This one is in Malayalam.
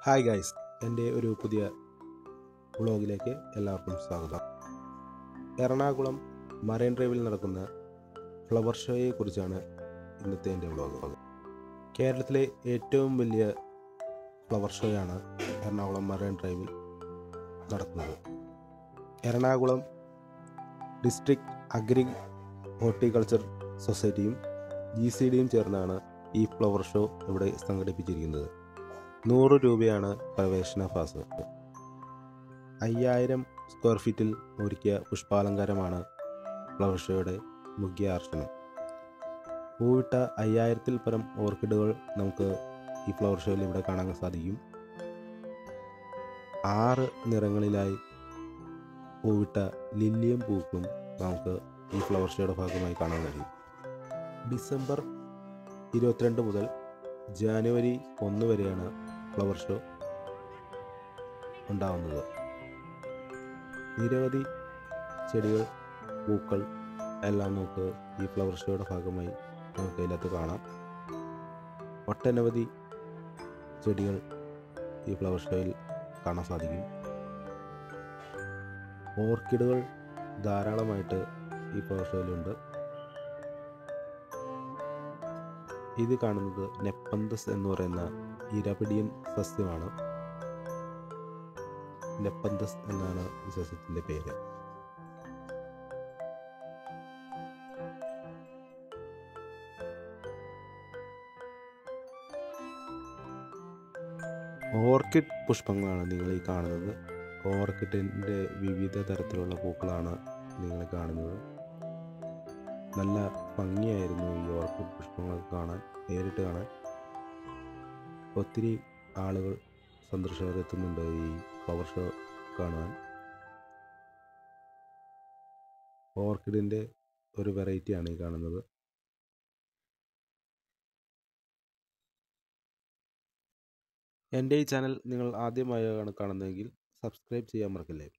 ഹായ് ഗൈസ് എൻ്റെ ഒരു പുതിയ വ്ളോഗിലേക്ക് എല്ലാവർക്കും സ്വാഗതം എറണാകുളം മറൈൻ ഡ്രൈവിൽ നടക്കുന്ന ഫ്ലവർ ഷോയെ കുറിച്ചാണ് ഇന്നത്തെ എൻ്റെ വ്ളോഗ് കേരളത്തിലെ ഏറ്റവും വലിയ ഫ്ലവർ ഷോയാണ് എറണാകുളം മറൈൻ ഡ്രൈവിൽ നടക്കുന്നത് എറണാകുളം ഡിസ്ട്രിക്ട് അഗ്രി ഹോർട്ടിക്കൾച്ചർ സൊസൈറ്റിയും ജി സി ഡിയും ചേർന്നാണ് ഈ ഫ്ലവർ ഷോ ഇവിടെ സംഘടിപ്പിച്ചിരിക്കുന്നത് നൂറ് രൂപയാണ് പ്രവേശന പാസ് അയ്യായിരം സ്ക്വയർ ഫീറ്റിൽ ഒരുക്കിയ പുഷ്പാലങ്കാരമാണ് ഫ്ലവർ ഷോയുടെ മുഖ്യ ആകർഷണം പൂവിട്ട അയ്യായിരത്തിൽ പരം ഓർക്കിഡുകൾ നമുക്ക് ഈ ഫ്ലവർ ഷോയിൽ ഇവിടെ കാണാൻ സാധിക്കും ആറ് നിറങ്ങളിലായി പൂവിട്ട ലില്ലിയം പൂക്കളും നമുക്ക് ഈ ഫ്ലവർ ഷോയുടെ ഭാഗമായി കാണാൻ കഴിയും ഡിസംബർ ഇരുപത്തിരണ്ട് മുതൽ ജാനുവരി ഒന്ന് വരെയാണ് ഫ്ലവർ ഷോ ഉണ്ടാവുന്നത് നിരവധി ചെടികൾ പൂക്കൾ എല്ലാം നമുക്ക് ഈ ഫ്ലവർ ഷോയുടെ ഭാഗമായി നമുക്ക് അതിനകത്ത് കാണാം ഒട്ടനവധി ചെടികൾ ഈ ഫ്ലവർ ഷോയിൽ കാണാൻ സാധിക്കും ഓർക്കിഡുകൾ ധാരാളമായിട്ട് ഈ ഫ്ലവർ ഷോയിലുണ്ട് ഇത് കാണുന്നത് നെപ്പന്തസ് എന്ന് പറയുന്ന ഇരപിടിയൻ സസ്യമാണ് നെപ്പന്തസ് എന്നാണ് ഈ സസ്യത്തിൻ്റെ പേര് ഓർക്കിഡ് പുഷ്പങ്ങളാണ് നിങ്ങൾ ഈ കാണുന്നത് ഓർക്കിഡിൻ്റെ വിവിധ തരത്തിലുള്ള പൂക്കളാണ് നിങ്ങൾ കാണുന്നത് നല്ല ഭംഗിയായിരുന്നു ഈ ഓർക്കിഡ് പുഷ്പങ്ങളൊക്കെ കാണാൻ നേരിട്ട് കാണാൻ ഒത്തിരി ആളുകൾ സന്ദർശകർ എത്തുന്നുണ്ട് ഈ ഫ്ലവർ ഷോ കാണുവാൻ ഓർക്കിഡിൻ്റെ ഒരു വെറൈറ്റിയാണ് ഈ കാണുന്നത് എൻ്റെ ഈ ചാനൽ നിങ്ങൾ ആദ്യമായാണ് കാണുന്നതെങ്കിൽ സബ്സ്ക്രൈബ് ചെയ്യാൻ മറക്കില്ലേ